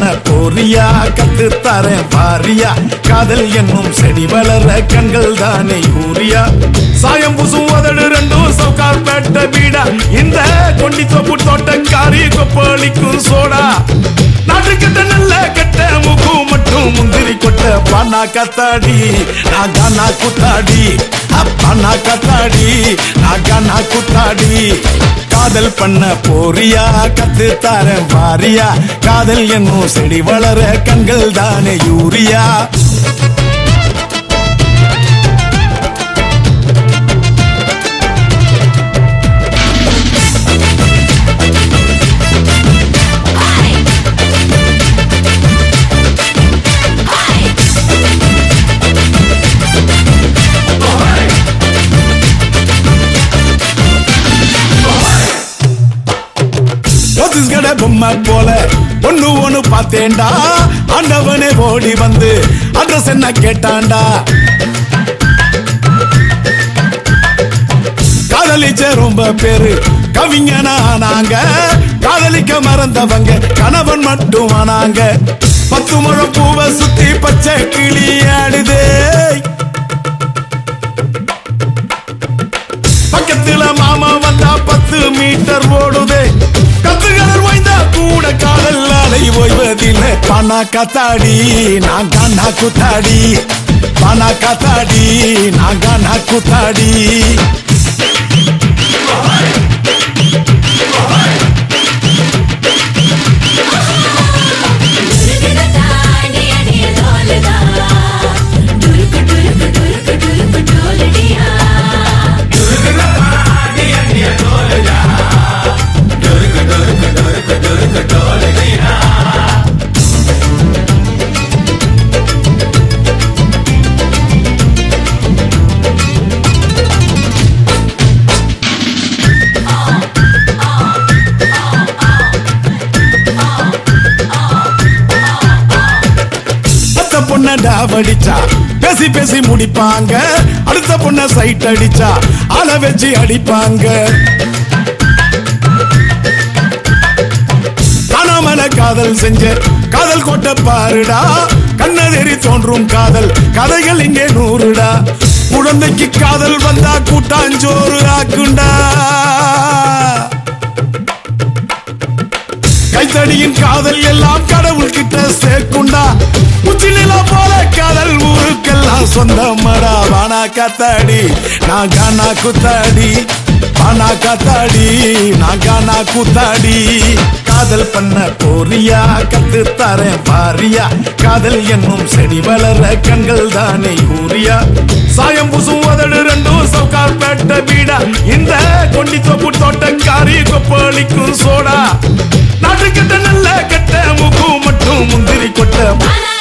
பண்ண போறியா கத்து தரேன் பாரியா காதல் என்னும் செடி வளர கண்கள் தானே யூரியா சாயம் புசும் உதடு ரெண்டும் சவுக்கார் பேட்ட வீடா இந்த கொண்டி தோப்பு தோட்டக்காரி கொப்பளிக்கும் சோடா நாட்டு கட்ட நல்ல கட்ட முகு மட்டும் முந்திரி கொட்ட பானா கத்தாடி நான் கானா குத்தாடி அப்பானா கத்தாடி நான் கானா குத்தாடி காதல் பண்ண போறியா கத்து தரேன் பாரியா காதல் என்னும் செடி வளர கண்கள் தானே யூரியா ஜோதிஷ்கட பொம்மை போல ஒண்ணு ஒண்ணு பார்த்தேன்டா ஆண்டவனே ஓடி வந்து அட்ரஸ் என்ன கேட்டான்டா காதலிச்ச ரொம்ப பேரு கவிஞனா நாங்க காதலிக்க மறந்தவங்க கணவன் மட்டும் ஆனாங்க பத்து முழம் பூவை சுத்தி பச்சை கிளி ஆடுதே பக்கத்துல மாமா வந்தா பத்து மீட்டர் ஓடுதே கத்துகள் ஓய்ந்தா கூட காதல் அலை ஓய்வதில்லை பணா கத்தாடி நான் கானா குத்தாடி பணா கத்தாடி நான் கானா குத்தாடி டுருகுதா, அடிய அடிய டோலுதா. டுருக்கு டுருக்கு டுருக்கு டுருக்கு டோலடியா. அடுத்த பொண்ண டாவடிச்சா பேசி பேசி முடிப்பாங்க அடுத்த பொண்ண சைட் அடிச்சா ஆள வச்சு அடிப்பாங்க காணாமல காதல் செஞ்ச காதல் கோட்ட பாருடா கண்ணதெறி தோன்றும் காதல் கதைகள் இங்கே நூறுடா குழந்தைக்கு காதல் வந்தா கூட்டாஞ்சோறு ஆக்குண்டா கைத்தடியின் காதல் எல்லாம் கடவுள் கிட்ட சேர்க்குண்டா உச்சி நிலா போல காதல் ஊருக்கெல்லாம் சொந்தமடா வானா கத்தாடி நான் கானா குத்தாடி வானா கத்தாடி நான் கானா குத்தாடி காதல் பண்ண போறியா கத்து தரேன் பாரியா காதல் என்னும் செடி வளர கண்கள் தானே யூரியா சாயம் புசும் உதடு ரெண்டும் சவுக்கார் பேட்ட வீடா இந்த கொண்டி தோப்பு தோட்டக்காரி கொப்பளிக்கும் சோடா நாட்டு கட்ட நல்ல கட்ட முகு மட்டும் முந்திரி கொட்ட ஆனா